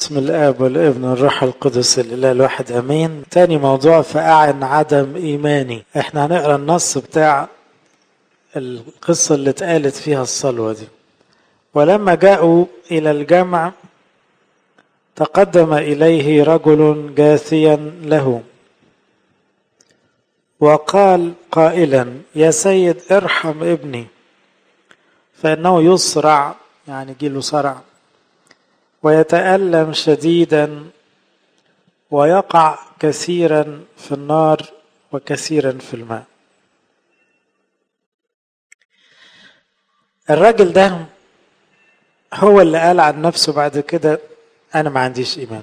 باسم الاب والابن والروح القدس الاله الواحد امين تاني موضوع فاعن عدم ايماني احنا هنقرا النص بتاع القصه اللي اتقالت فيها الصلوه دي ولما جاءوا الى الجمع تقدم اليه رجل جاثيا له وقال قائلا يا سيد ارحم ابني فانه يصرع يعني جيله صرع ويتألم شديدا ويقع كثيرا في النار وكثيرا في الماء الراجل ده هو اللي قال عن نفسه بعد كده انا ما عنديش ايمان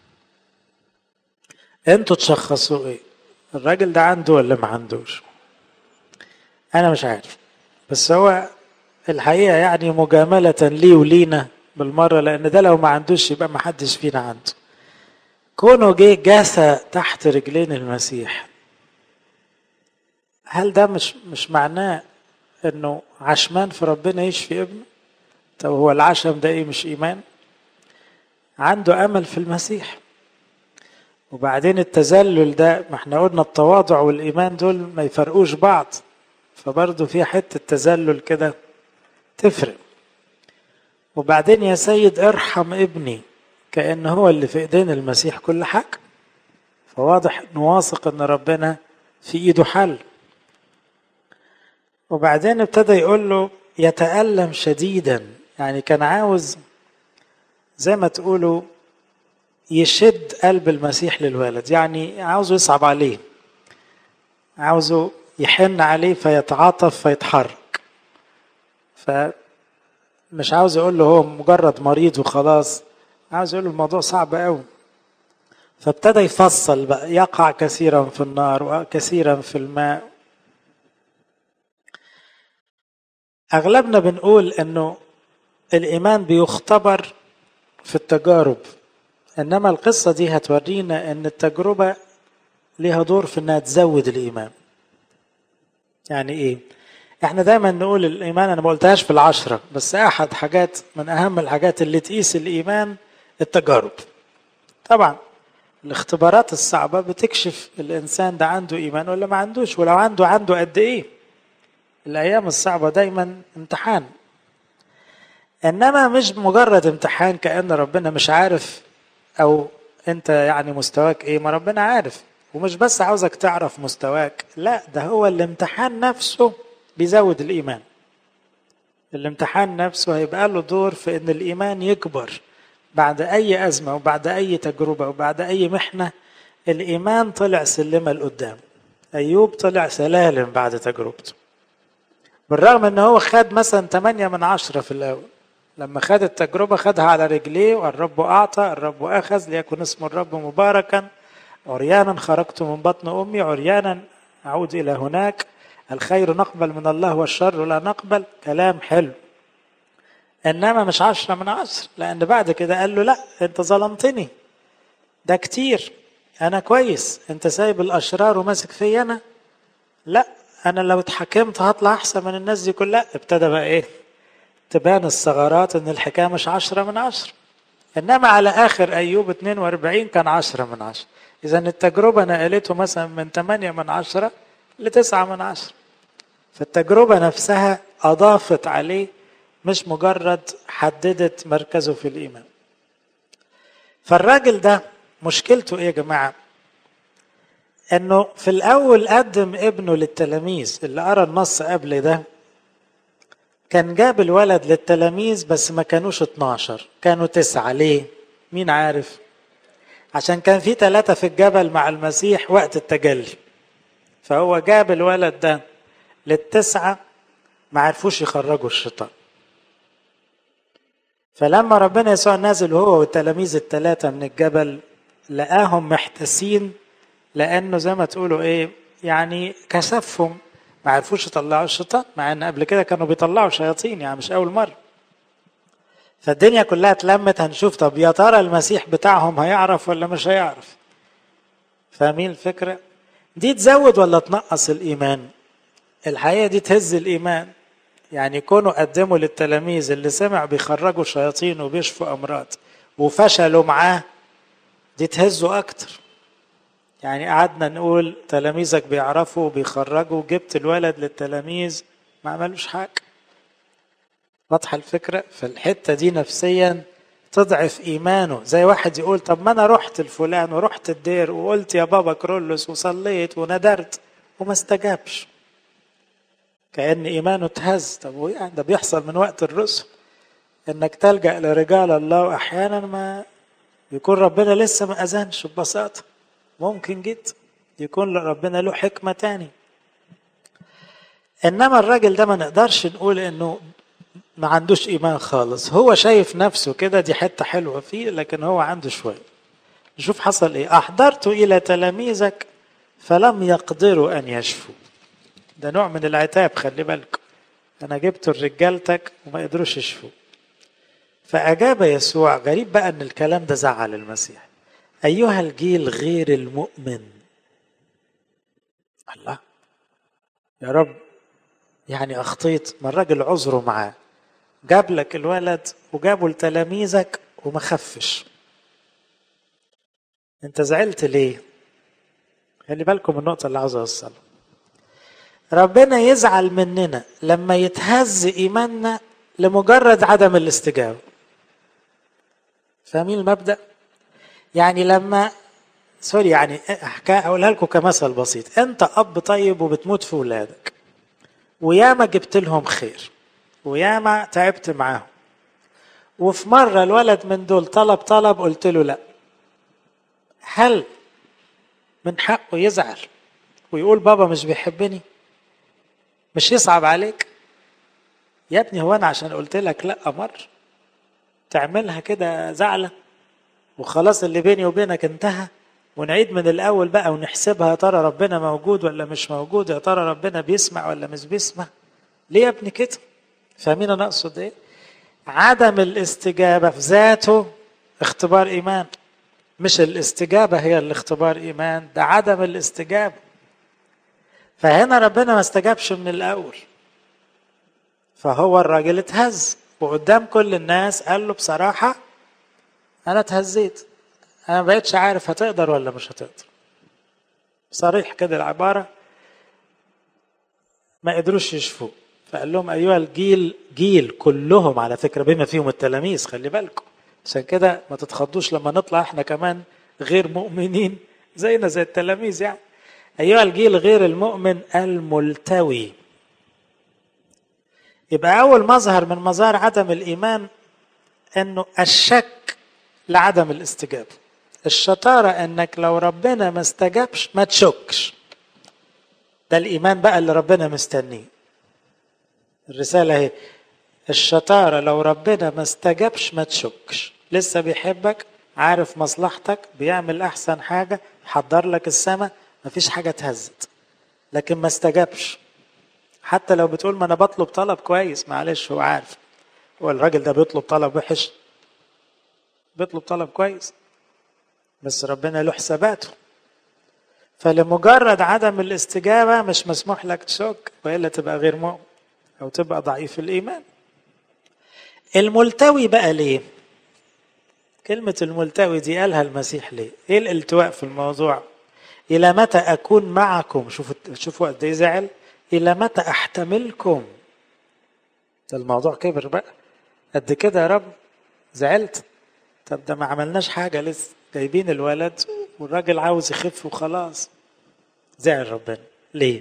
انتوا تشخصوا ايه الراجل ده عنده ولا ما عندوش انا مش عارف بس هو الحقيقه يعني مجامله لي ولينا بالمرة لأن ده لو ما عندوش يبقى ما حدش فينا عنده كونه جه جاثى تحت رجلين المسيح هل ده مش مش معناه انه عشمان في ربنا يشفي ابنه طب هو العشم ده ايه مش ايمان عنده امل في المسيح وبعدين التذلل ده ما احنا قلنا التواضع والايمان دول ما يفرقوش بعض فبرضه في حته تذلل كده تفرق وبعدين يا سيد ارحم ابني كأن هو اللي في ايدين المسيح كل حاجة فواضح انه واثق ان ربنا في ايده حل وبعدين ابتدى يقول له يتألم شديدا يعني كان عاوز زي ما تقولوا يشد قلب المسيح للولد يعني عاوزه يصعب عليه عاوزه يحن عليه فيتعاطف فيتحرك ف مش عاوز اقول له هو مجرد مريض وخلاص عاوز اقول له الموضوع صعب قوي فابتدى يفصل بقى يقع كثيرا في النار وكثيرا في الماء اغلبنا بنقول انه الايمان بيختبر في التجارب انما القصه دي هتورينا ان التجربه ليها دور في انها تزود الايمان يعني ايه احنا دايما نقول الايمان انا ما قلتهاش في العشره بس احد حاجات من اهم الحاجات اللي تقيس الايمان التجارب طبعا الاختبارات الصعبه بتكشف الانسان ده عنده ايمان ولا ما عندوش ولو عنده عنده قد ايه الايام الصعبه دايما امتحان انما مش مجرد امتحان كان ربنا مش عارف او انت يعني مستواك ايه ما ربنا عارف ومش بس عاوزك تعرف مستواك لا ده هو الامتحان نفسه بيزود الإيمان الامتحان نفسه هيبقى له دور في أن الإيمان يكبر بعد أي أزمة وبعد أي تجربة وبعد أي محنة الإيمان طلع سلمة لقدام أيوب طلع سلالم بعد تجربته بالرغم أنه هو خد مثلا 8 من عشرة في الأول لما خد التجربة خدها على رجليه والرب أعطى الرب أخذ ليكن اسم الرب مباركا عريانا خرجت من بطن أمي عريانا أعود إلى هناك الخير نقبل من الله والشر لا نقبل كلام حلو انما مش عشرة من عشر لان بعد كده قال له لا انت ظلمتني ده كتير انا كويس انت سايب الاشرار وماسك فيا انا لا انا لو اتحكمت هطلع احسن من الناس دي كلها ابتدى بقى ايه تبان الثغرات ان الحكايه مش عشرة من عشرة انما على اخر ايوب 42 كان عشرة من عشرة اذا التجربه نقلته مثلا من 8 من عشرة لتسعة من عشرة فالتجربة نفسها أضافت عليه مش مجرد حددت مركزه في الإيمان فالراجل ده مشكلته إيه يا جماعة إنه في الأول قدم ابنه للتلاميذ اللي قرأ النص قبل ده كان جاب الولد للتلاميذ بس ما كانوش 12 كانوا تسعة ليه؟ مين عارف؟ عشان كان في ثلاثة في الجبل مع المسيح وقت التجلي فهو جاب الولد ده للتسعة ما عرفوش يخرجوا الشيطان فلما ربنا يسوع نازل هو والتلاميذ الثلاثة من الجبل لقاهم محتسين لأنه زي ما تقولوا إيه يعني كسفهم ما عرفوش يطلعوا الشيطان مع إن قبل كده كانوا بيطلعوا شياطين يعني مش أول مرة فالدنيا كلها اتلمت هنشوف طب يا ترى المسيح بتاعهم هيعرف ولا مش هيعرف فاهمين الفكرة دي تزود ولا تنقص الإيمان الحقيقة دي تهز الإيمان يعني يكونوا قدموا للتلاميذ اللي سمع بيخرجوا شياطين وبيشفوا أمراض وفشلوا معاه دي تهزه اكتر يعني قعدنا نقول تلاميذك بيعرفوا وبيخرجوا جبت الولد للتلاميذ ما عملوش حاجه واضحه الفكره فالحته دي نفسيا تضعف ايمانه زي واحد يقول طب ما انا رحت الفلان ورحت الدير وقلت يا بابا كرولوس وصليت وندرت وما استجابش كأن إيمانه اتهز طب يعني ده بيحصل من وقت الرسل إنك تلجأ لرجال الله وأحيانا ما يكون ربنا لسه ما أذنش ببساطة ممكن جدا يكون ربنا له حكمة تاني إنما الراجل ده ما نقدرش نقول إنه ما عندوش إيمان خالص هو شايف نفسه كده دي حتة حلوة فيه لكن هو عنده شوية نشوف حصل إيه أحضرت إلى تلاميذك فلم يقدروا أن يشفوا ده نوع من العتاب خلي بالكم أنا جبت رجالتك وما قدروش يشفوا فأجاب يسوع غريب بقى أن الكلام ده زعل المسيح أيها الجيل غير المؤمن الله يا رب يعني أخطيت ما الراجل عذره معاه جاب لك الولد وجابوا لتلاميذك وما خفش انت زعلت ليه خلي بالكم من النقطة اللي عاوز أوصلها ربنا يزعل مننا لما يتهز إيماننا لمجرد عدم الاستجابة فاهمين المبدأ؟ يعني لما سوري يعني أحكي أقولها لكم كمثل بسيط أنت أب طيب وبتموت في ولادك وياما جبت لهم خير وياما تعبت معاهم وفي مرة الولد من دول طلب طلب قلت له لا هل من حقه يزعل ويقول بابا مش بيحبني مش يصعب عليك يا ابني هو انا عشان قلت لك لا مر تعملها كده زعلة وخلاص اللي بيني وبينك انتهى ونعيد من الاول بقى ونحسبها يا ترى ربنا موجود ولا مش موجود يا ترى ربنا بيسمع ولا مش بيسمع ليه يا ابني كده فاهمين انا اقصد ايه عدم الاستجابة في ذاته اختبار ايمان مش الاستجابة هي الاختبار ايمان ده عدم الاستجابة فهنا ربنا ما استجابش من الاول فهو الراجل اتهز وقدام كل الناس قال له بصراحة أنا اتهزيت أنا ما بقتش عارف هتقدر ولا مش هتقدر صريح كده العبارة ما قدروش يشفوه فقال لهم أيها الجيل جيل كلهم على فكرة بما فيهم التلاميذ خلي بالكم عشان كده ما تتخضوش لما نطلع احنا كمان غير مؤمنين زينا زي التلاميذ يعني أيها الجيل غير المؤمن الملتوي يبقى أول مظهر من مظاهر عدم الإيمان أنه الشك لعدم الاستجابة الشطارة أنك لو ربنا ما استجابش ما تشكش ده الإيمان بقى اللي ربنا مستنيه الرسالة هي الشطارة لو ربنا ما استجابش ما تشكش لسه بيحبك عارف مصلحتك بيعمل أحسن حاجة حضر لك السماء مفيش حاجة اتهزت لكن ما استجابش حتى لو بتقول ما انا بطلب طلب كويس معلش هو عارف هو الراجل ده بيطلب طلب وحش بيطلب طلب كويس بس ربنا له حساباته فلمجرد عدم الاستجابة مش مسموح لك تشك وإلا تبقى غير مؤمن أو تبقى ضعيف الإيمان الملتوي بقى ليه كلمة الملتوي دي قالها المسيح ليه ايه الالتواء في الموضوع إلى متى أكون معكم شوفوا شوفوا قد إيه زعل إلى متى أحتملكم ده الموضوع كبر بقى قد كده يا رب زعلت طب ده ما عملناش حاجة لسه جايبين الولد والراجل عاوز يخف وخلاص زعل ربنا ليه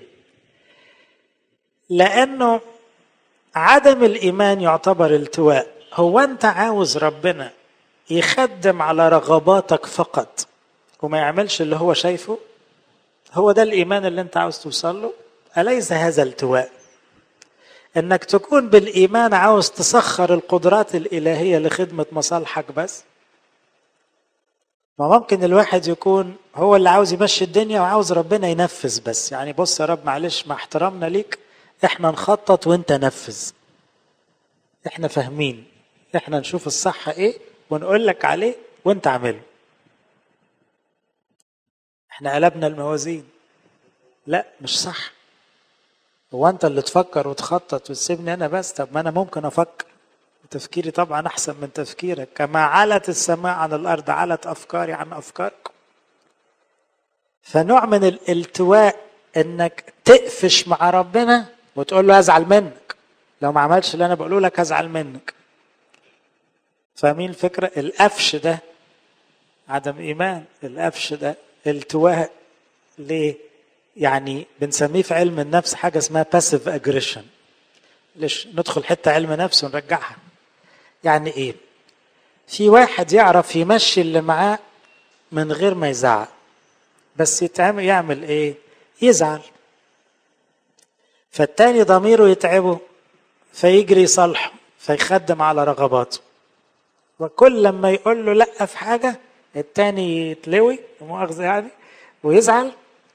لأنه عدم الإيمان يعتبر التواء هو أنت عاوز ربنا يخدم على رغباتك فقط وما يعملش اللي هو شايفه هو ده الإيمان اللي أنت عاوز توصل له أليس هذا التواء انك تكون بالايمان عاوز تسخر القدرات الالهيه لخدمه مصالحك بس ما ممكن الواحد يكون هو اللي عاوز يمشي الدنيا وعاوز ربنا ينفذ بس يعني بص يا رب معلش مع احترامنا ليك احنا نخطط وانت نفذ احنا فاهمين احنا نشوف الصح ايه ونقول لك عليه وانت اعمله احنا قلبنا الموازين لا مش صح هو انت اللي تفكر وتخطط وتسيبني انا بس طب ما انا ممكن افكر وتفكيري طبعا أحسن من تفكيرك كما علت السماء عن الأرض علت أفكاري عن أفكاركم فنوع من الالتواء انك تقفش مع ربنا وتقول له ازعل منك لو ما عملش اللي انا بقوله لك هزعل منك فاهمين الفكره القفش ده عدم ايمان القفش ده التواء ليه يعني بنسميه في علم النفس حاجه اسمها باسيف اجريشن ليش ندخل حته علم نفس ونرجعها يعني ايه في واحد يعرف يمشي اللي معاه من غير ما يزعق بس يتعمل يعمل ايه يزعل فالتاني ضميره يتعبه فيجري يصالحه فيخدم على رغباته وكل لما يقول له لا في حاجة التاني يتلوي مؤاخذة يعني ويزعل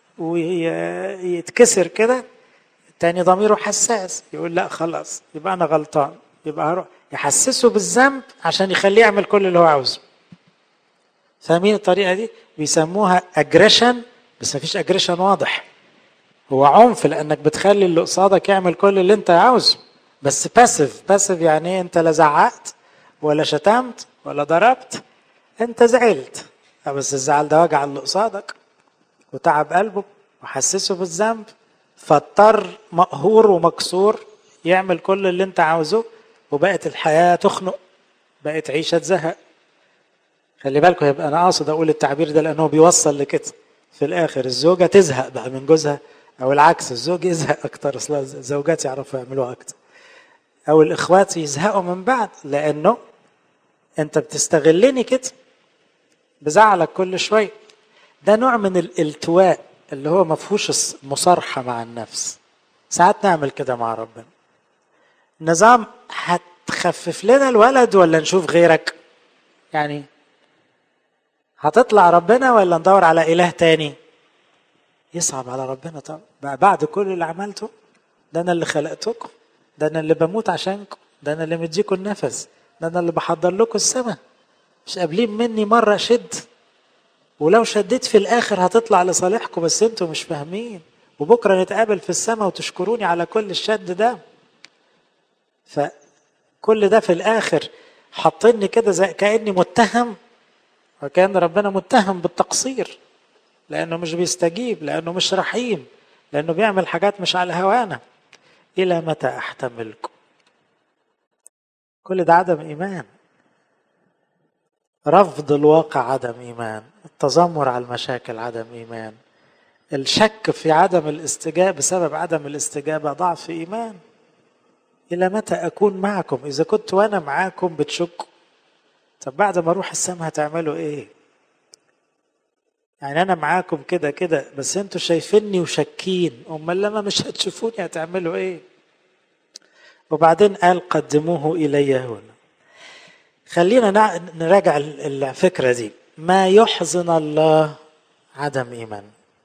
ويتكسر كده التاني ضميره حساس يقول لا خلاص يبقى أنا غلطان يبقى هروح يحسسه بالذنب عشان يخليه يعمل كل اللي هو عاوزه فاهمين الطريقة دي بيسموها اجريشن بس مفيش اجريشن واضح هو عنف لانك بتخلي اللي قصادك يعمل كل اللي انت عاوزه بس باسيف باسيف يعني ايه انت لا زعقت ولا شتمت ولا ضربت انت زعلت بس الزعل ده وجع اللي قصادك وتعب قلبه وحسسه بالذنب فاضطر مقهور ومكسور يعمل كل اللي انت عاوزه وبقت الحياة تخنق بقت عيشة تزهق خلي بالكم يبقى انا قاصد اقول التعبير ده لانه بيوصل لكده في الاخر الزوجه تزهق بقى من جوزها او العكس الزوج يزهق اكتر اصلا الزوجات يعرفوا يعملوها اكتر او الاخوات يزهقوا من بعض لانه انت بتستغلني كده بزعلك كل شويه ده نوع من الالتواء اللي هو ما فيهوش مصارحه مع النفس ساعات نعمل كده مع ربنا نظام هتخفف لنا الولد ولا نشوف غيرك يعني هتطلع ربنا ولا ندور على اله تاني يصعب على ربنا طبعا بعد كل اللي عملته ده انا اللي خلقتكم ده انا اللي بموت عشانكم ده انا اللي مديكم النفس ده انا اللي بحضر لكم السماء مش قابلين مني مره شد ولو شديت في الاخر هتطلع لصالحكم بس انتوا مش فاهمين وبكره نتقابل في السماء وتشكروني على كل الشد ده فكل ده في الاخر حاطيني كده زي كاني متهم وكان ربنا متهم بالتقصير لانه مش بيستجيب لانه مش رحيم لانه بيعمل حاجات مش على هوانا الى متى احتملكم كل ده عدم ايمان رفض الواقع عدم ايمان التذمر على المشاكل عدم ايمان الشك في عدم الاستجابه بسبب عدم الاستجابه ضعف ايمان الى متى اكون معكم اذا كنت وانا معاكم بتشكوا طب بعد ما اروح السماء هتعملوا ايه يعني انا معاكم كده كده بس انتوا شايفيني وشاكين امال لما مش هتشوفوني هتعملوا ايه وبعدين قال قدموه الي هنا خلينا نراجع الفكره دي ما يحزن الله عدم ايمان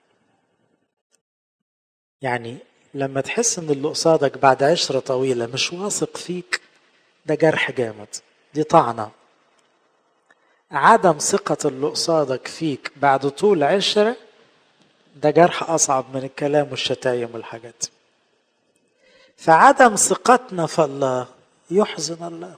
يعني لما تحس ان اللي قصادك بعد عشره طويله مش واثق فيك ده جرح جامد دي طعنه عدم ثقة اللي قصادك فيك بعد طول عشرة ده جرح أصعب من الكلام والشتايم والحاجات فعدم ثقتنا في الله يحزن الله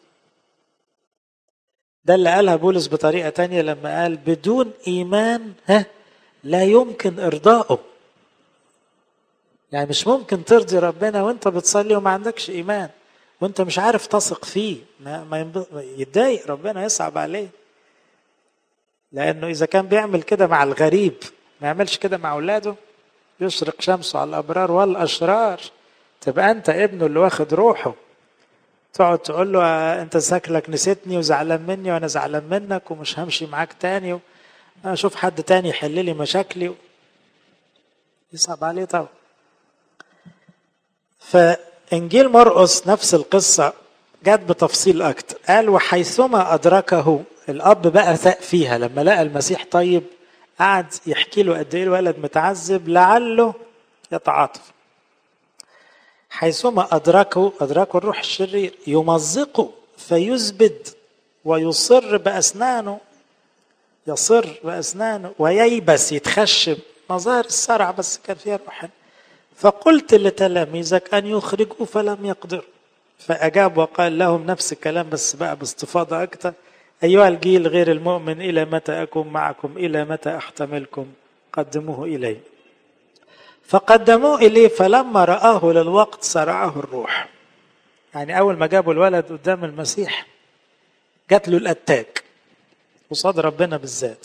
ده اللي قالها بولس بطريقة تانية لما قال بدون إيمان ها لا يمكن إرضائه يعني مش ممكن ترضي ربنا وانت بتصلي وما عندكش إيمان وانت مش عارف تثق فيه ما, ما يتضايق ربنا يصعب عليه لانه اذا كان بيعمل كده مع الغريب ما يعملش كده مع اولاده يشرق شمسه على الابرار والاشرار تبقى انت ابنه اللي واخد روحه تقعد تقول له انت شكلك نسيتني وزعلان مني وانا زعلان منك ومش همشي معاك تاني اشوف حد تاني يحل لي مشاكلي يصعب عليه طبعا فانجيل مرقس نفس القصه جت بتفصيل اكتر قال وحيثما ادركه الاب بقى ثق فيها لما لقى المسيح طيب قعد يحكي له قد ايه الولد متعذب لعله يتعاطف حيثما ادركه ادركه الروح الشرير يمزقه فيزبد ويصر باسنانه يصر باسنانه وييبس يتخشب مظاهر الصرع بس كان فيها روح فقلت لتلاميذك ان يخرجوا فلم يقدروا فأجاب وقال لهم نفس الكلام بس بقى باستفاضة أكتر أيها الجيل غير المؤمن إلى متى أكون معكم إلى متى أحتملكم قدموه إلي فقدموه إليه فلما رآه للوقت صرعه الروح يعني أول ما جابوا الولد قدام المسيح جات له الأتاك قصاد ربنا بالذات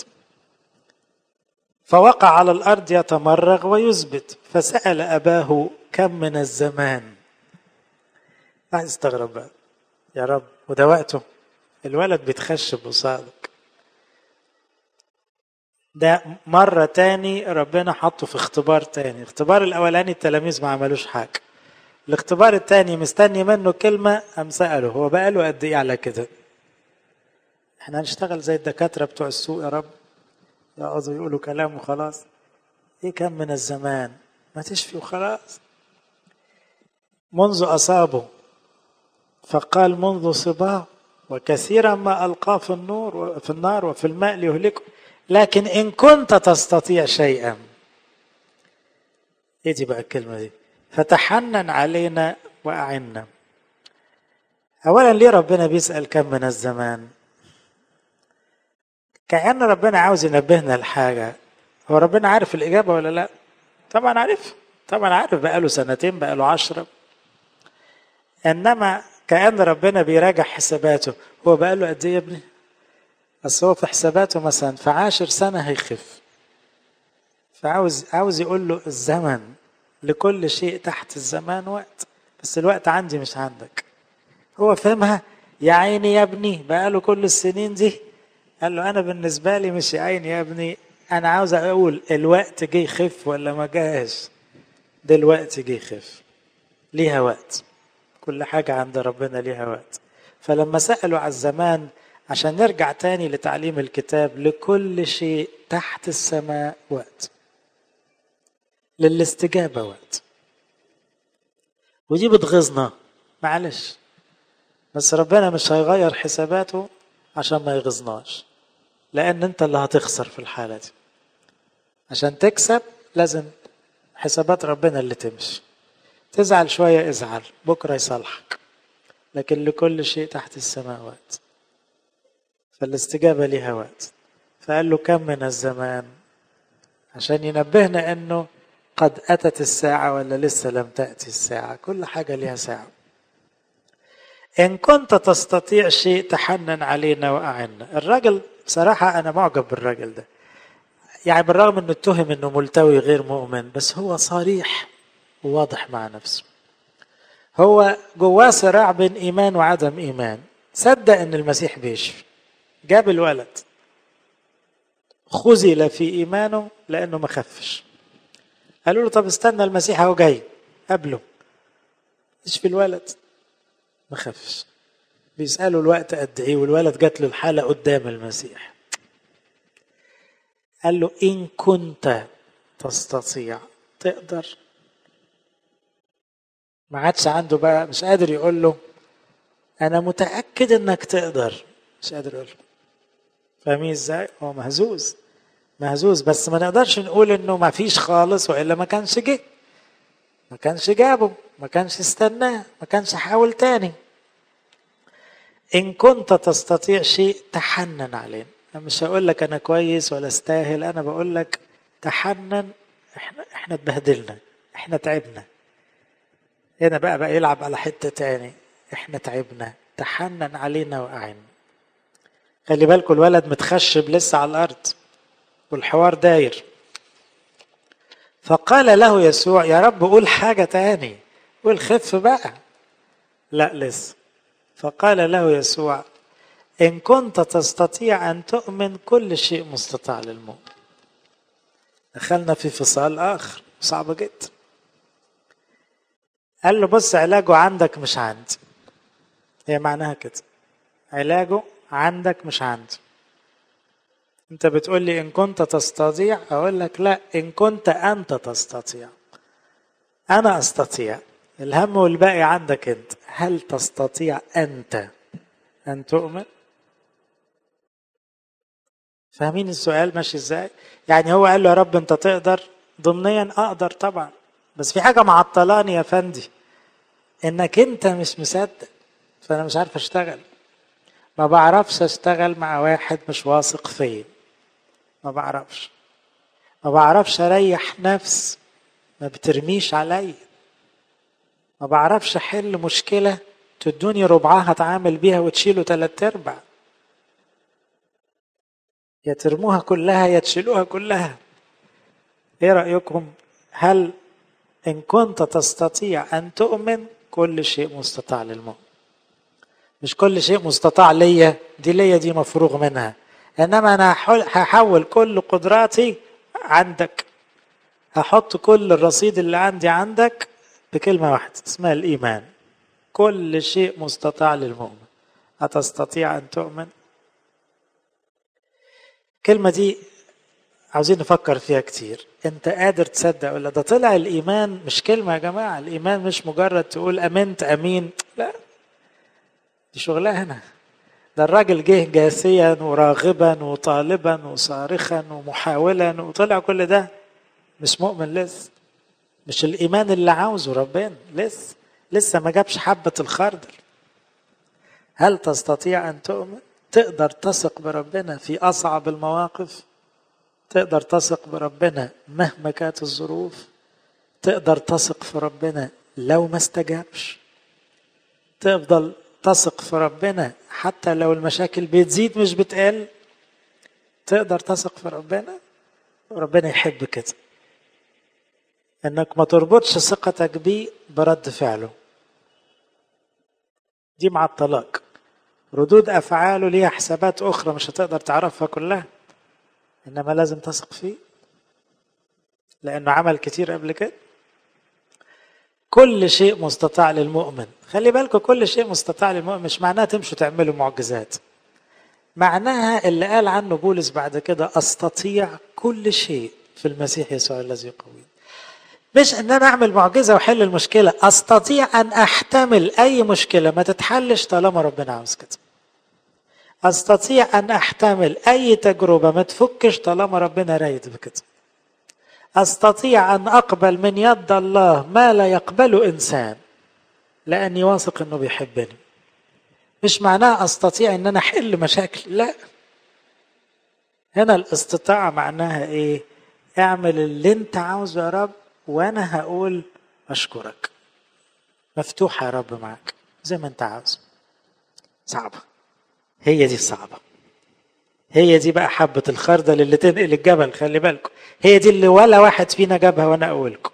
فوقع على الأرض يتمرغ ويثبت فسأل أباه كم من الزمان واحد استغرب بقى يا رب وده وقته الولد بيتخشب قصادك ده مرة تاني ربنا حطه في اختبار تاني اختبار الأولاني التلاميذ ما عملوش حاجة الاختبار التاني مستني منه كلمة أم سأله هو بقى له قد إيه على كده احنا هنشتغل زي الدكاترة بتوع السوق يا رب يقعدوا يقولوا كلام وخلاص ايه كم من الزمان ما تشفي وخلاص منذ أصابه فقال منذ صباه وكثيرا ما ألقاه في النور في النار وفي الماء ليهلكه لكن إن كنت تستطيع شيئا ايه دي بقى الكلمة دي فتحنن علينا وأعنا أولا ليه ربنا بيسأل كم من الزمان كأن ربنا عاوز ينبهنا لحاجة هو ربنا عارف الإجابة ولا لا طبعا عارف طبعا عارف بقاله سنتين بقاله عشرة إنما كأن ربنا بيراجع حساباته هو بقاله قد إيه يا ابني بس هو في حساباته مثلا في عاشر سنة هيخف فعاوز عاوز يقول له الزمن لكل شيء تحت الزمان وقت بس الوقت عندي مش عندك هو فهمها يا عيني يا ابني بقاله كل السنين دي قال له انا بالنسبه لي مش يا عيني يا ابني انا عاوز اقول الوقت جه يخف ولا ما جاش دلوقتي جه يخف ليها وقت كل حاجة عند ربنا ليها وقت فلما سألوا على الزمان عشان نرجع تاني لتعليم الكتاب لكل شيء تحت السماء وقت للاستجابة وقت ودي بتغيظنا معلش بس ربنا مش هيغير حساباته عشان ما يغيظناش لأن أنت اللي هتخسر في الحالة دي عشان تكسب لازم حسابات ربنا اللي تمشي تزعل شوية ازعل بكرة يصالحك لكن لكل شيء تحت السماء وقت فالاستجابة ليها وقت فقال له كم من الزمان عشان ينبهنا انه قد اتت الساعة ولا لسه لم تأتي الساعة كل حاجة ليها ساعة إن كنت تستطيع شيء تحنن علينا وأعنا الراجل بصراحة أنا معجب بالراجل ده يعني بالرغم أنه اتهم أنه ملتوي غير مؤمن بس هو صريح وواضح مع نفسه هو جواه صراع بين إيمان وعدم إيمان صدق أن المسيح بيشفي جاب الولد خذل في إيمانه لأنه ما خفش قالوا له طب استنى المسيح اهو جاي قبله اشفي الولد ما خفش بيسألوا الوقت قد ايه والولد جات له الحالة قدام المسيح قال له إن كنت تستطيع تقدر ما عادش عنده بقى مش قادر يقول له أنا متأكد إنك تقدر مش قادر يقول له فاهمين إزاي؟ هو مهزوز مهزوز بس ما نقدرش نقول إنه ما فيش خالص وإلا ما كانش جه ما كانش جابه ما كانش استناه ما كانش حاول تاني إن كنت تستطيع شيء تحنن علينا أنا مش هقول لك أنا كويس ولا استاهل أنا بقول لك تحنن إحنا إحنا اتبهدلنا إحنا تعبنا هنا بقى بقى يلعب على حتة تاني إحنا تعبنا تحنن علينا وأعنا خلي بالكم الولد متخشب لسه على الأرض والحوار داير فقال له يسوع يا رب قول حاجة تاني قول خف بقى لا لسه فقال له يسوع إن كنت تستطيع أن تؤمن كل شيء مستطاع للمؤمن دخلنا في فصال آخر صعب جدا قال له بص علاجه عندك مش عندي هي معناها كده علاجه عندك مش عندي انت بتقول لي ان كنت تستطيع اقول لك لا ان كنت انت تستطيع انا استطيع الهم والباقي عندك انت هل تستطيع انت ان تؤمن فاهمين السؤال ماشي ازاي يعني هو قال له يا رب انت تقدر ضمنيا اقدر طبعا بس في حاجه معطلاني يا فندي انك انت مش مصدق فانا مش عارف اشتغل ما بعرفش اشتغل مع واحد مش واثق فيا ما بعرفش ما بعرفش اريح نفس ما بترميش عليا ما بعرفش احل مشكله تدوني ربعها اتعامل بيها وتشيلوا تلات ارباع يا ترموها كلها يا تشيلوها كلها ايه رايكم هل ان كنت تستطيع ان تؤمن كل شيء مستطاع للمؤمن مش كل شيء مستطاع ليا دي ليا دي مفروغ منها انما انا هحول كل قدراتي عندك هحط كل الرصيد اللي عندي عندك بكلمه واحده اسمها الايمان كل شيء مستطاع للمؤمن أتستطيع أن تؤمن الكلمة دي عاوزين نفكر فيها كتير انت قادر تصدق ولا ده طلع الايمان مش كلمة يا جماعة الايمان مش مجرد تقول امنت امين لا دي شغلانة ده الراجل جه جاسيا وراغبا وطالبا وصارخا ومحاولا وطلع كل ده مش مؤمن لسه مش الايمان اللي عاوزه ربنا لسه لسه ما جابش حبة الخردل هل تستطيع أن تؤمن؟ تقدر تثق بربنا في أصعب المواقف؟ تقدر تثق بربنا مهما كانت الظروف؟ تقدر تثق في ربنا لو ما استجابش؟ تفضل تثق في ربنا حتى لو المشاكل بتزيد مش بتقل؟ تقدر تثق في ربنا؟ ربنا يحب كده انك ما تربطش ثقتك بيه برد فعله دي مع الطلاق ردود افعاله ليها حسابات اخرى مش هتقدر تعرفها كلها انما لازم تثق فيه لانه عمل كتير قبل كده كل شيء مستطاع للمؤمن خلي بالكم كل شيء مستطاع للمؤمن مش معناها تمشوا تعملوا معجزات معناها اللي قال عنه بولس بعد كده استطيع كل شيء في المسيح يسوع الذي يقويني مش ان انا اعمل معجزه واحل المشكله استطيع ان احتمل اي مشكله ما تتحلش طالما ربنا عاوز كده استطيع ان احتمل اي تجربه ما تفكش طالما ربنا رايد بكده استطيع ان اقبل من يد الله ما لا يقبله انسان لاني واثق انه بيحبني مش معناه استطيع ان انا احل مشاكل لا هنا الاستطاعه معناها ايه اعمل اللي انت عاوزه يا رب وانا هقول اشكرك مفتوحة يا رب معاك زي ما انت عاوز صعبة هي دي الصعبة هي دي بقى حبة الخردل اللي تنقل الجبل خلي بالكم هي دي اللي ولا واحد فينا جابها وانا اقولكم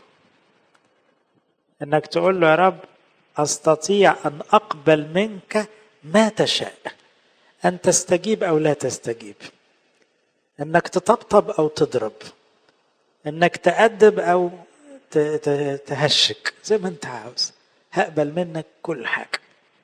انك تقول له يا رب استطيع ان اقبل منك ما تشاء ان تستجيب او لا تستجيب انك تطبطب او تضرب انك تأدب او تهشك زي ما انت عاوز هقبل منك كل حاجة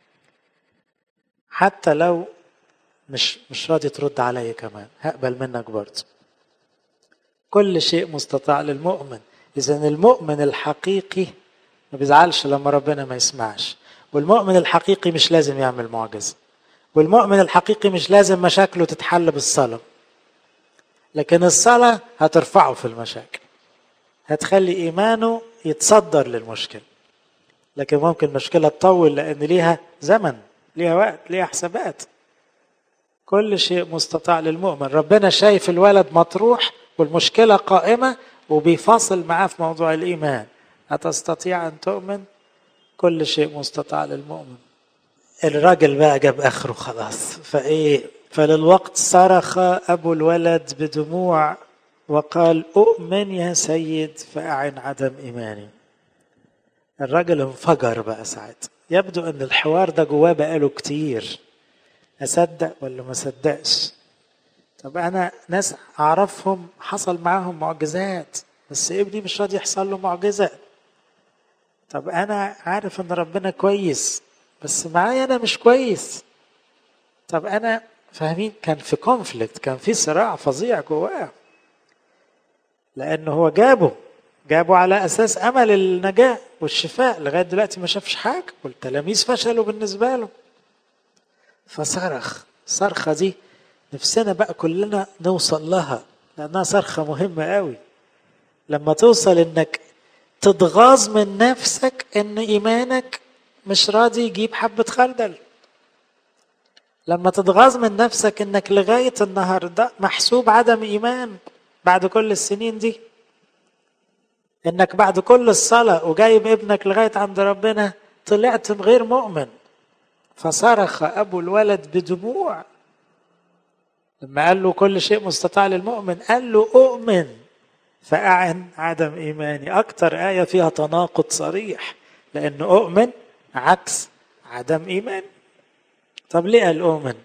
حتى لو مش مش راضي ترد عليا كمان هقبل منك برضه كل شيء مستطاع للمؤمن اذا المؤمن الحقيقي ما بيزعلش لما ربنا ما يسمعش والمؤمن الحقيقي مش لازم يعمل معجزة والمؤمن الحقيقي مش لازم مشاكله تتحل بالصلاة لكن الصلاة هترفعه في المشاكل هتخلي إيمانه يتصدر للمشكلة لكن ممكن المشكلة تطول لأن ليها زمن ليها وقت ليها حسابات كل شيء مستطاع للمؤمن ربنا شايف الولد مطروح والمشكلة قائمة وبيفاصل معاه في موضوع الإيمان أتستطيع أن تؤمن كل شيء مستطاع للمؤمن الراجل بقى جاب آخره خلاص فإيه فللوقت صرخ أبو الولد بدموع وقال أؤمن يا سيد فأعن عدم إيماني الراجل انفجر بقى ساعتها يبدو أن الحوار ده جواه بقاله كتير أصدق ولا ما صدقش طب أنا ناس أعرفهم حصل معاهم معجزات بس ابني مش راضي يحصل له معجزة طب أنا عارف أن ربنا كويس بس معايا أنا مش كويس طب أنا فاهمين كان في كونفليكت كان في صراع فظيع جواه لانه هو جابه جابه على اساس امل النجاه والشفاء لغايه دلوقتي ما شافش حاجه والتلاميذ فشلوا بالنسبه له فصرخ صرخه دي نفسنا بقى كلنا نوصل لها لانها صرخه مهمه قوي لما توصل انك تتغاظ من نفسك ان ايمانك مش راضي يجيب حبة خردل لما تتغاظ من نفسك انك لغاية النهاردة محسوب عدم ايمان بعد كل السنين دي انك بعد كل الصلاة وجايب ابنك لغاية عند ربنا طلعت غير مؤمن فصرخ ابو الولد بدموع لما قال له كل شيء مستطاع للمؤمن قال له اؤمن فاعن عدم ايماني اكتر ايه فيها تناقض صريح لان اؤمن عكس عدم ايمان طب ليه قال اؤمن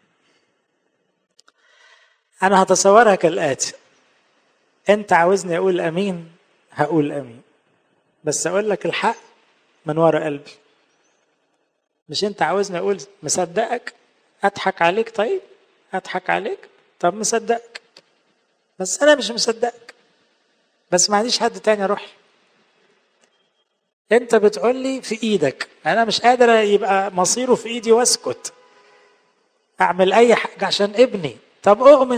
انا هتصورها كالاتي انت عاوزني اقول امين هقول امين بس اقول لك الحق من ورا قلبي مش انت عاوزني اقول مصدقك اضحك عليك طيب اضحك عليك طب مصدقك بس انا مش مصدقك بس ما عنديش حد تاني اروح انت بتقول لي في ايدك انا مش قادر يبقى مصيره في ايدي واسكت اعمل اي حاجه عشان ابني طب اؤمن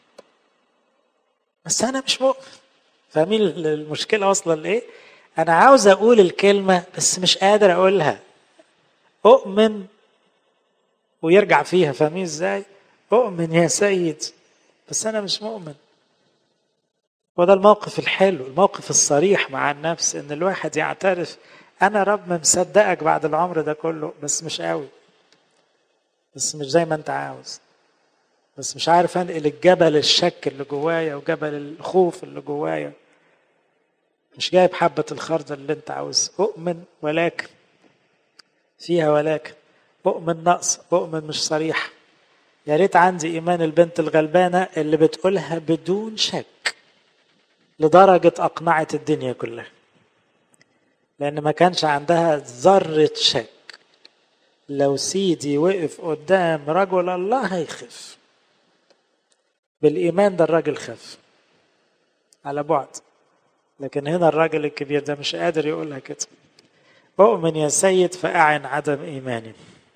بس انا مش مؤمن فاهمين المشكله واصله لايه انا عاوز اقول الكلمه بس مش قادر اقولها اؤمن ويرجع فيها فاهمين ازاي اؤمن يا سيد بس انا مش مؤمن وده الموقف الحلو الموقف الصريح مع النفس ان الواحد يعترف انا رب مصدقك بعد العمر ده كله بس مش قوي بس مش زي ما انت عاوز بس مش عارف انقل الجبل الشك اللي جوايا وجبل الخوف اللي جوايا مش جايب حبة الخردل اللي انت عاوز اؤمن ولكن فيها ولكن اؤمن نقص اؤمن مش صريح يا ريت عندي ايمان البنت الغلبانة اللي بتقولها بدون شك لدرجة أقنعت الدنيا كلها لأن ما كانش عندها ذرة شك لو سيدي وقف قدام رجل الله هيخف بالإيمان ده الراجل خف على بعد لكن هنا الراجل الكبير ده مش قادر يقولها كده أؤمن يا سيد فأعن عدم إيماني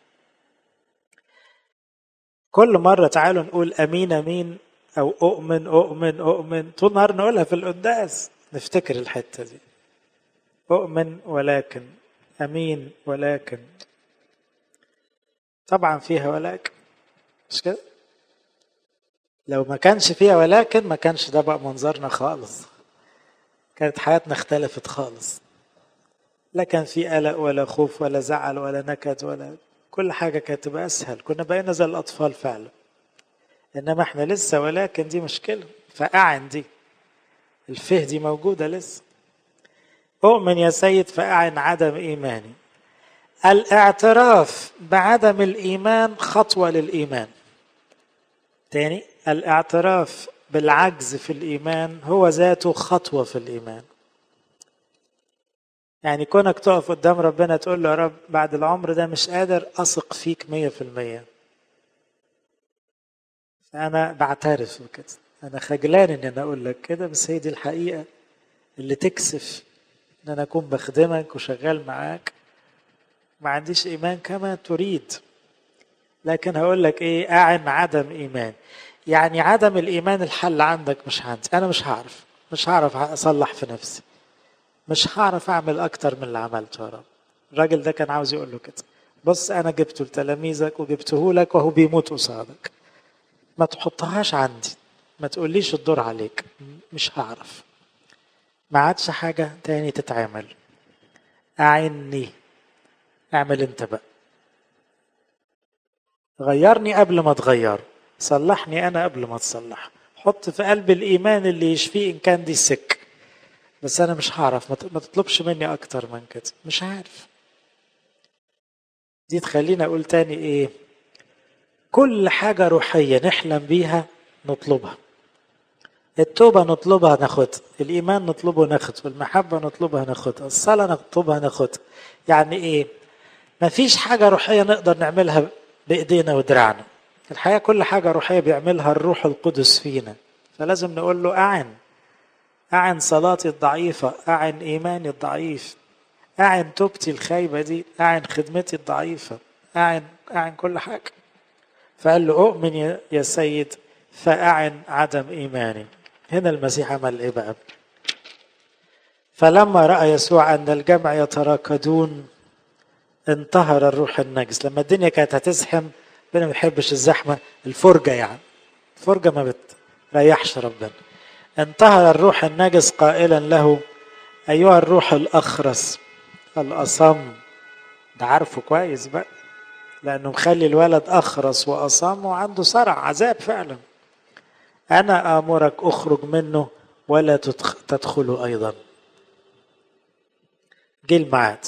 كل مرة تعالوا نقول أمين أمين أو أؤمن أؤمن أؤمن طول النهار نقولها في القداس نفتكر الحتة دي أؤمن ولكن أمين ولكن طبعا فيها ولكن مش كده لو ما كانش فيها ولكن ما كانش ده بقى منظرنا خالص كانت حياتنا اختلفت خالص لا كان في قلق ولا خوف ولا زعل ولا نكد ولا كل حاجة كانت تبقى أسهل كنا بقينا زي الأطفال فعلا إنما إحنا لسه ولكن دي مشكلة فأعن دي الفه دي موجودة لسه أؤمن يا سيد فأعن عدم إيماني الاعتراف بعدم الإيمان خطوة للإيمان تاني الاعتراف بالعجز في الإيمان هو ذاته خطوة في الإيمان يعني كونك تقف قدام ربنا تقول له يا رب بعد العمر ده مش قادر أثق فيك مية في المية فأنا بعترف بكده أنا خجلان إن أنا أقول لك كده بس هي دي الحقيقة اللي تكسف إن أنا أكون بخدمك وشغال معاك ما عنديش إيمان كما تريد لكن هقول لك إيه أعن عدم إيمان يعني عدم الإيمان الحل عندك مش عندي أنا مش هعرف مش هعرف أصلح في نفسي مش هعرف أعمل أكتر من اللي عملته يا رب الراجل ده كان عاوز يقول له كده بص أنا جبته لتلاميذك وجبته لك وهو بيموت قصادك ما تحطهاش عندي ما تقوليش الدور عليك مش هعرف ما عادش حاجة تاني تتعمل أعني اعمل انت بقى غيرني قبل ما تغير صلحني انا قبل ما تصلح حط في قلب الايمان اللي يشفيه ان كان دي السك بس انا مش هعرف ما تطلبش مني اكتر من كده مش عارف دي تخليني اقول تاني ايه كل حاجة روحية نحلم بيها نطلبها التوبة نطلبها ناخدها الإيمان نطلبه ناخده المحبة نطلبها ناخدها الصلاة نطلبها ناخدها يعني إيه مفيش حاجة روحية نقدر نعملها بإيدينا ودراعنا الحقيقة كل حاجة روحية بيعملها الروح القدس فينا فلازم نقول له أعن أعن صلاتي الضعيفة أعن إيماني الضعيف أعن توبتي الخايبة دي أعن خدمتي الضعيفة أعن أعن كل حاجة فقال له أؤمن يا سيد فأعن عدم إيماني هنا المسيح عمل إيه بقى فلما رأى يسوع أن الجمع يتراكدون انطهر الروح النجس لما الدنيا كانت هتزحم ربنا ما بيحبش الزحمه الفرجه يعني الفرجه ما بتريحش ربنا انطهر الروح النجس قائلا له ايها الروح الاخرس الاصم ده عارفه كويس بقى لانه مخلي الولد اخرس واصم وعنده صرع عذاب فعلا انا امرك اخرج منه ولا تدخله ايضا جه الميعاد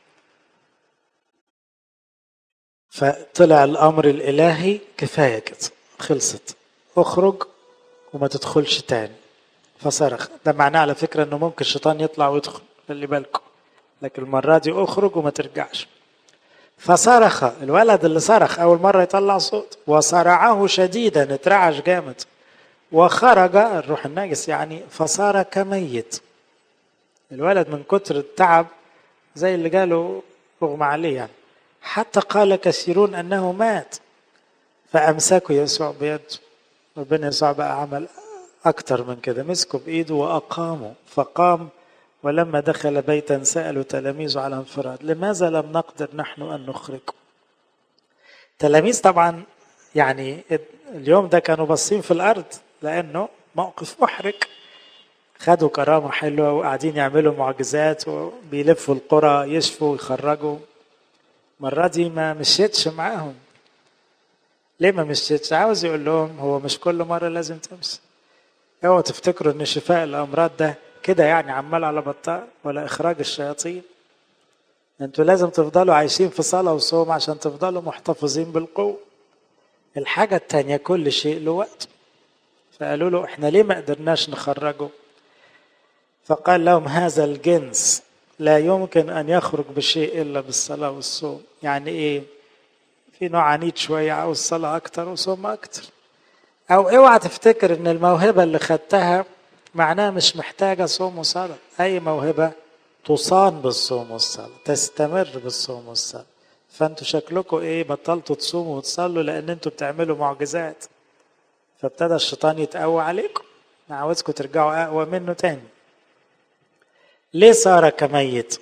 فطلع الامر الالهي كفايه كده خلصت اخرج وما تدخلش تاني فصرخ ده معناه على فكره انه ممكن الشيطان يطلع ويدخل خلي بالكم لكن المره دي اخرج وما ترجعش فصرخ الولد اللي صرخ اول مره يطلع صوت وصرعه شديدا اترعش جامد وخرج الروح النجس يعني فصار كميت الولد من كتر التعب زي اللي جاله اغمى عليه يعني حتى قال كثيرون انه مات فامسكوا يسوع بيده ربنا يسوع بقى عمل اكتر من كده مسكوا بايده واقاموا فقام ولما دخل بيتا سالوا تلاميذه على انفراد لماذا لم نقدر نحن ان نخرجه تلاميذ طبعا يعني اليوم ده كانوا باصين في الارض لانه موقف محرج خدوا كرامه حلوه وقاعدين يعملوا معجزات وبيلفوا القرى يشفوا ويخرجوا المرة دي ما مشيتش معاهم ليه ما مشيتش عاوز يقول لهم هو مش كل مرة لازم تمشي اوعوا تفتكروا ان شفاء الامراض ده كده يعني عمال على بطال ولا اخراج الشياطين انتوا لازم تفضلوا عايشين في صلاة وصوم عشان تفضلوا محتفظين بالقوة الحاجة التانية كل شيء له وقت فقالوا له احنا ليه ما قدرناش نخرجه فقال لهم هذا الجنس لا يمكن ان يخرج بشيء الا بالصلاه والصوم يعني ايه في نوع عنيد شويه عاوز صلاه اكتر وصوم اكتر او اوعى تفتكر ان الموهبه اللي خدتها معناها مش محتاجه صوم وصلاه اي موهبه تصان بالصوم والصلاه تستمر بالصوم والصلاه فانتوا شكلكم ايه بطلتوا تصوموا وتصلوا لان انتوا بتعملوا معجزات فابتدى الشيطان يتقوى عليكم انا عاوزكم ترجعوا اقوى منه تاني ليه صار كميت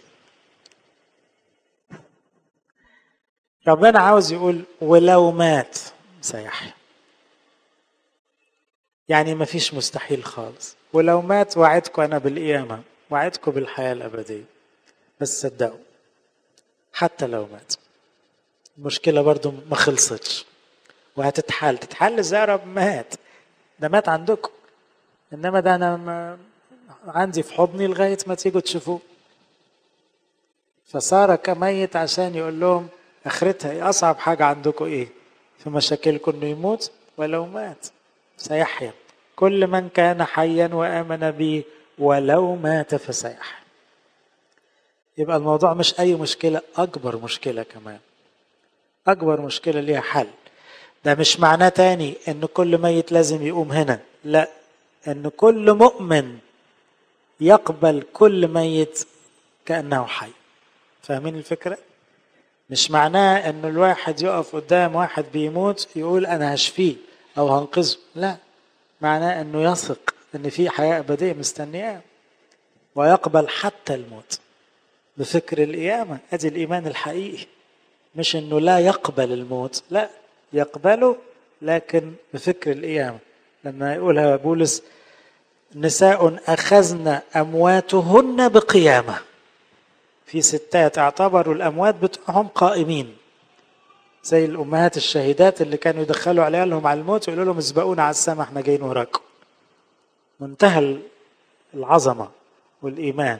ربنا عاوز يقول ولو مات سيحيا يعني ما فيش مستحيل خالص ولو مات وعدكم انا بالقيامه وعدكم بالحياه الابديه بس صدقوا حتى لو مات المشكله برضو ما خلصتش وهتتحل تتحل ازاي يا رب مات ده مات عندكم انما ده انا ما عندي في حضني لغايه ما تيجوا تشوفوه فصار كميت عشان يقول لهم اخرتها ايه اصعب حاجه عندكم ايه في مشاكلكم انه يموت ولو مات سيحيا كل من كان حيا وامن بي ولو مات فسيحيا يبقى الموضوع مش اي مشكله اكبر مشكله كمان اكبر مشكله ليها حل ده مش معناه تاني ان كل ميت لازم يقوم هنا لا ان كل مؤمن يقبل كل ميت كانه حي فاهمين الفكره مش معناه ان الواحد يقف قدام واحد بيموت يقول انا هشفيه او هنقذه لا معناه انه يثق ان في حياه ابديه مستنياه ويقبل حتى الموت بفكر القيامه ادي الايمان الحقيقي مش انه لا يقبل الموت لا يقبله لكن بفكر القيامه لما يقولها بولس نساء اخذن امواتهن بقيامه في ستات اعتبروا الاموات بتوعهم قائمين زي الامهات الشهيدات اللي كانوا يدخلوا عيالهم على الموت ويقولوا لهم اسبقونا على السماء احنا جايين وراكم منتهى العظمه والايمان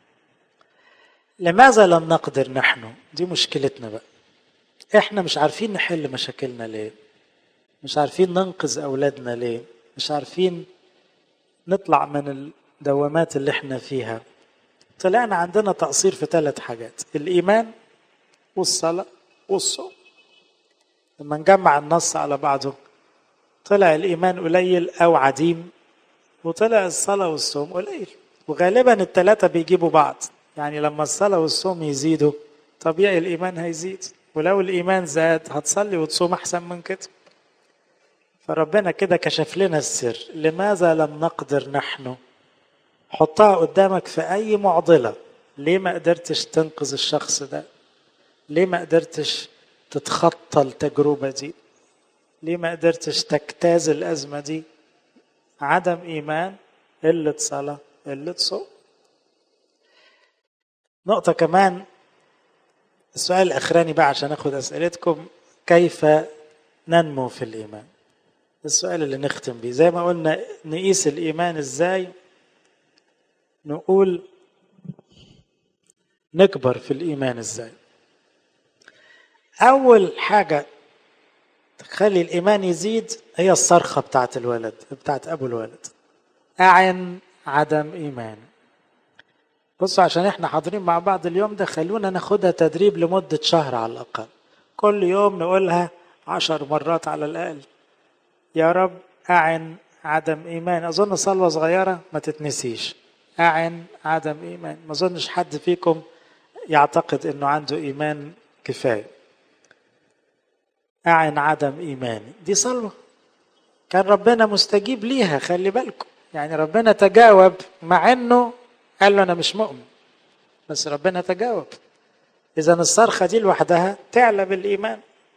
لماذا لم نقدر نحن دي مشكلتنا بقى احنا مش عارفين نحل مشاكلنا ليه مش عارفين ننقذ اولادنا ليه مش عارفين نطلع من الدوامات اللي احنا فيها طلعنا عندنا تقصير في ثلاث حاجات الإيمان والصلاة والصوم لما نجمع النص على بعضه طلع الإيمان قليل أو عديم وطلع الصلاة والصوم قليل وغالبا الثلاثة بيجيبوا بعض يعني لما الصلاة والصوم يزيدوا طبيعي الإيمان هيزيد ولو الإيمان زاد هتصلي وتصوم أحسن من كده فربنا كده كشف لنا السر لماذا لم نقدر نحن حطها قدامك في أي معضلة ليه ما قدرتش تنقذ الشخص ده ليه ما قدرتش تتخطى التجربة دي ليه ما قدرتش تجتاز الأزمة دي عدم إيمان قلة صلاة قلة صوم نقطة كمان السؤال الأخراني بقى عشان أخد أسئلتكم كيف ننمو في الإيمان السؤال اللي نختم بيه زي ما قلنا نقيس الإيمان إزاي نقول نكبر في الإيمان إزاي أول حاجة تخلي الإيمان يزيد هي الصرخة بتاعت الولد بتاعت أبو الولد أعن عدم إيمان بصوا عشان احنا حاضرين مع بعض اليوم ده خلونا ناخدها تدريب لمدة شهر على الأقل كل يوم نقولها عشر مرات على الأقل يا رب أعن عدم إيمان أظن صلوة صغيرة ما تتنسيش أعن عدم إيمان ما أظنش حد فيكم يعتقد أنه عنده إيمان كفاية أعن عدم إيماني دي صلوة كان ربنا مستجيب ليها خلي بالكم يعني ربنا تجاوب مع أنه قال له أنا مش مؤمن بس ربنا تجاوب إذا الصرخة دي لوحدها تعلى بالإيمان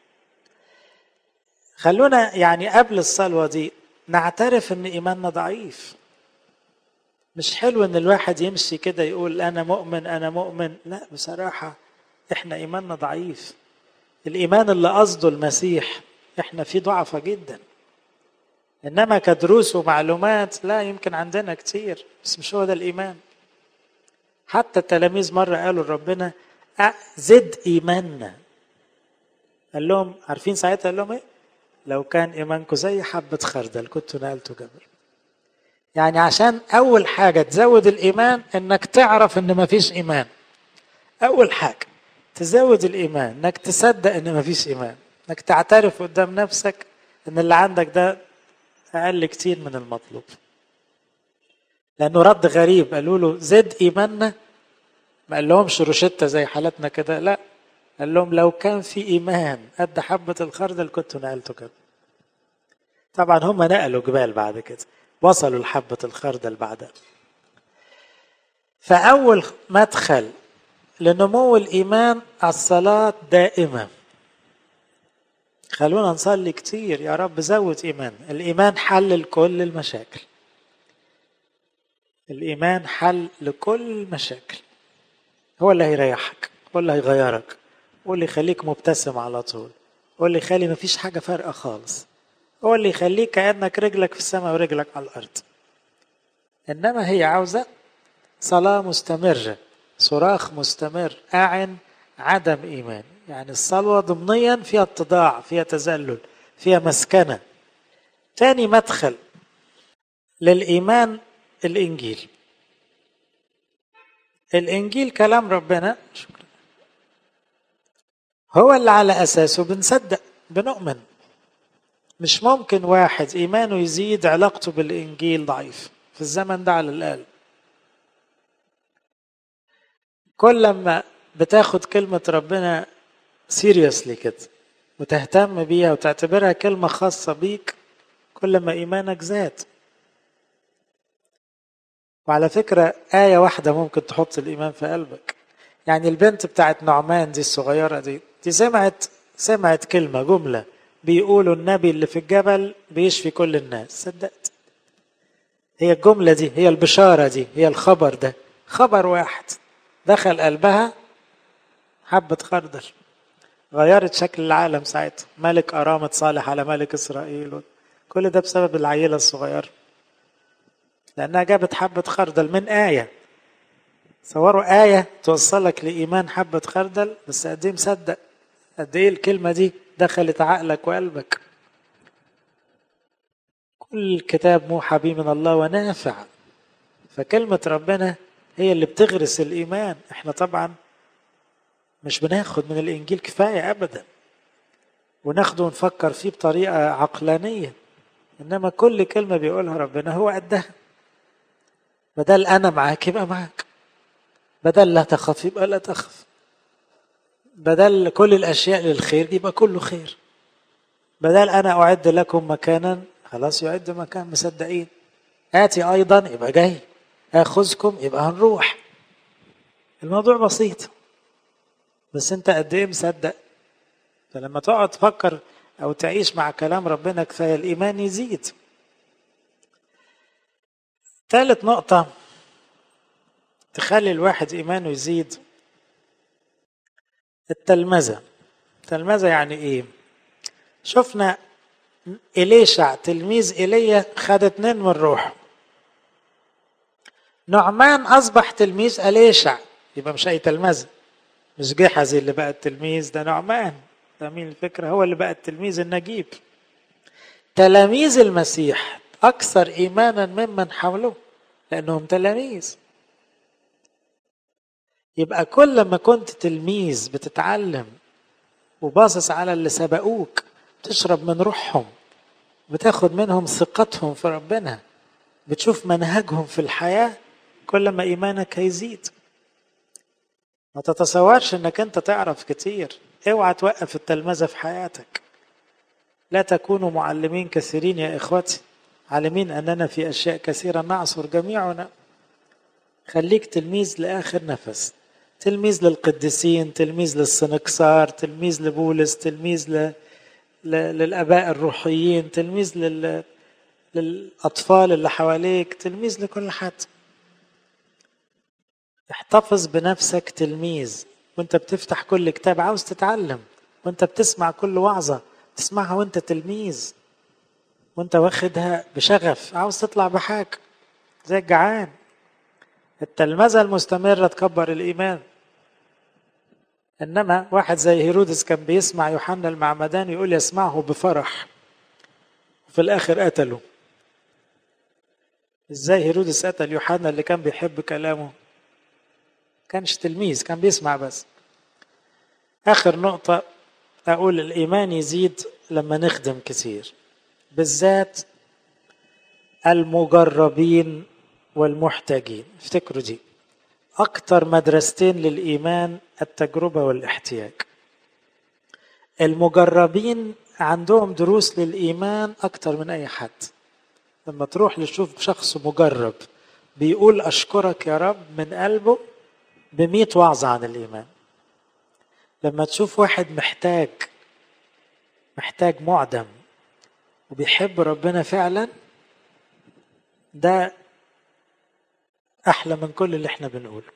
خلونا يعني قبل الصلوة دي نعترف ان ايماننا ضعيف مش حلو ان الواحد يمشي كده يقول انا مؤمن انا مؤمن لا بصراحة احنا ايماننا ضعيف الايمان اللي قصده المسيح احنا فيه ضعفة جدا انما كدروس ومعلومات لا يمكن عندنا كتير بس مش هو ده الايمان حتى التلاميذ مرة قالوا لربنا زد ايماننا قال لهم عارفين ساعتها قال لهم ايه لو كان ايمانكم زي حبه خردل كنتوا نقلتوا جبل يعني عشان اول حاجه تزود الايمان انك تعرف ان مفيش ايمان اول حاجه تزود الايمان انك تصدق ان مفيش ايمان انك تعترف قدام نفسك ان اللي عندك ده اقل كتير من المطلوب لانه رد غريب قالوا له زد ايماننا ما قال لهمش روشته زي حالتنا كده لا قال لهم لو كان في ايمان قد حبه الخردل كنتوا نقلتوا كده طبعا هم نقلوا جبال بعد كده وصلوا لحبه الخردل بعدها فاول مدخل لنمو الايمان الصلاه دائمه خلونا نصلي كتير يا رب زود ايمان الايمان حل لكل المشاكل الايمان حل لكل المشاكل هو اللي هيريحك هو اللي هيغيرك هو اللي يخليك مبتسم على طول هو اللي يخلي مفيش حاجة فارقة خالص هو اللي يخليك كأنك رجلك في السماء ورجلك على الأرض إنما هي عاوزة صلاة مستمرة صراخ مستمر أعن عدم إيمان يعني الصلوة ضمنيا فيها اتضاع فيها تذلل فيها مسكنة تاني مدخل للإيمان الإنجيل الإنجيل كلام ربنا شكرا هو اللي على أساسه بنصدق بنؤمن مش ممكن واحد إيمانه يزيد علاقته بالإنجيل ضعيف في الزمن ده على الأقل كل لما بتاخد كلمة ربنا سيريسلي كده وتهتم بيها وتعتبرها كلمة خاصة بيك كل ما إيمانك زاد وعلى فكرة آية واحدة ممكن تحط الإيمان في قلبك يعني البنت بتاعت نعمان دي الصغيرة دي دي سمعت سمعت كلمة جملة بيقولوا النبي اللي في الجبل بيشفي كل الناس صدقت هي الجملة دي هي البشارة دي هي الخبر ده خبر واحد دخل قلبها حبة خردل غيرت شكل العالم ساعتها ملك أرامة صالح على ملك إسرائيل كل ده بسبب العيلة الصغيرة لأنها جابت حبة خردل من آية صوروا آية توصلك لإيمان حبة خردل بس قد إيه مصدق قد إيه الكلمة دي دخلت عقلك وقلبك كل كتاب موحى به من الله ونافع فكلمة ربنا هي اللي بتغرس الإيمان احنا طبعا مش بناخد من الإنجيل كفاية أبدا وناخده ونفكر فيه بطريقة عقلانية إنما كل كلمة بيقولها ربنا هو قدها بدل أنا معاك يبقى معاك بدل لا تخف يبقى لا تخف بدل كل الأشياء للخير يبقى كله خير بدل أنا أعد لكم مكانا خلاص يعد مكان مصدقين آتي أيضا يبقى جاي آخذكم يبقى هنروح الموضوع بسيط بس انت قد ايه مصدق فلما تقعد تفكر او تعيش مع كلام ربنا كفايه الايمان يزيد ثالث نقطه تخلي الواحد ايمانه يزيد التلمذه التلمذه يعني ايه شفنا إليشع تلميذ إيليا خد اتنين من روحه نعمان أصبح تلميذ إليشع يبقى مش أي تلمذة مش جحزي اللي بقى التلميذ ده نعمان فاهمين الفكرة هو اللي بقى التلميذ النجيب تلاميذ المسيح أكثر إيمانا ممن حوله لأنهم تلاميذ يبقى كل ما كنت تلميذ بتتعلم وباصص على اللي سبقوك تشرب من روحهم بتاخد منهم ثقتهم في ربنا بتشوف منهجهم في الحياة كل ما إيمانك هيزيد ما تتصورش انك انت تعرف كتير اوعى توقف التلمذة في حياتك لا تكونوا معلمين كثيرين يا اخوتي عالمين اننا في اشياء كثيرة نعصر جميعنا خليك تلميذ لاخر نفس تلميذ للقديسين تلميذ للسنكسار تلميذ لبولس تلميذ ل... ل... للاباء الروحيين تلميذ لل... للاطفال اللي حواليك تلميذ لكل حد احتفظ بنفسك تلميذ وانت بتفتح كل كتاب عاوز تتعلم وانت بتسمع كل وعظة تسمعها وانت تلميذ وانت واخدها بشغف عاوز تطلع بحاجة زي الجعان التلمذة المستمرة تكبر الإيمان إنما واحد زي هيرودس كان بيسمع يوحنا المعمدان يقول يسمعه بفرح وفي الآخر قتله إزاي هيرودس قتل يوحنا اللي كان بيحب كلامه كانش تلميذ كان بيسمع بس آخر نقطة أقول الإيمان يزيد لما نخدم كثير بالذات المجربين والمحتاجين افتكروا دي أكتر مدرستين للإيمان التجربة والاحتياج المجربين عندهم دروس للإيمان أكتر من أي حد لما تروح لتشوف شخص مجرب بيقول أشكرك يا رب من قلبه بمية وعظة عن الإيمان لما تشوف واحد محتاج محتاج معدم وبيحب ربنا فعلا ده أحلى من كل اللي احنا بنقوله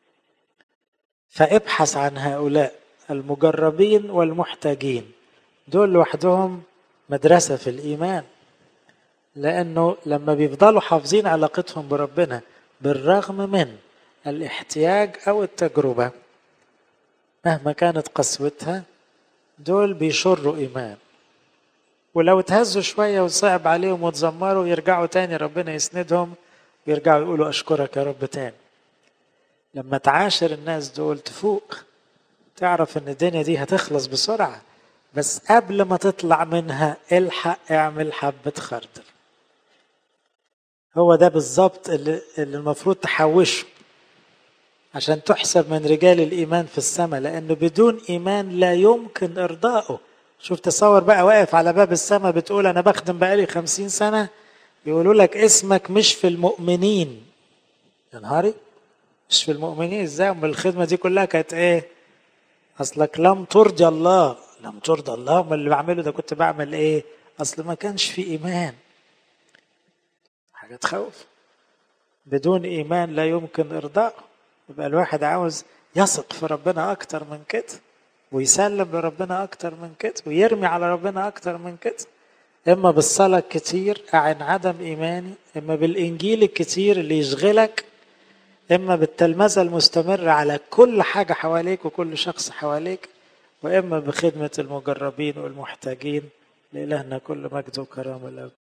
فابحث عن هؤلاء المجربين والمحتاجين دول لوحدهم مدرسة في الإيمان لأنه لما بيفضلوا حافظين علاقتهم بربنا بالرغم من الاحتياج أو التجربة مهما كانت قسوتها دول بيشروا إيمان ولو اتهزوا شوية وصعب عليهم وتزمروا يرجعوا تاني ربنا يسندهم ويرجعوا يقولوا أشكرك يا رب تاني لما تعاشر الناس دول تفوق تعرف ان الدنيا دي هتخلص بسرعة بس قبل ما تطلع منها الحق اعمل حبة خردل هو ده بالظبط اللي, اللي المفروض تحوشه عشان تحسب من رجال الإيمان في السماء لأنه بدون إيمان لا يمكن إرضائه شوف تصور بقى واقف على باب السماء بتقول أنا بخدم بقالي خمسين سنة يقولوا لك اسمك مش في المؤمنين يا نهاري مش في المؤمنين ازاي امال الخدمه دي كلها كانت ايه اصلك لم ترضي الله لم ترضى الله امال اللي بعمله ده كنت بعمل ايه اصل ما كانش في ايمان حاجه تخوف بدون ايمان لا يمكن ارضاء يبقى الواحد عاوز يثق في ربنا اكتر من كده ويسلم لربنا اكتر من كده ويرمي على ربنا اكتر من كده اما بالصلاه الكتير عن عدم ايماني اما بالانجيل الكتير اللي يشغلك اما بالتلمذه المستمره على كل حاجه حواليك وكل شخص حواليك واما بخدمه المجربين والمحتاجين لالهنا كل مجد وكرامه الاب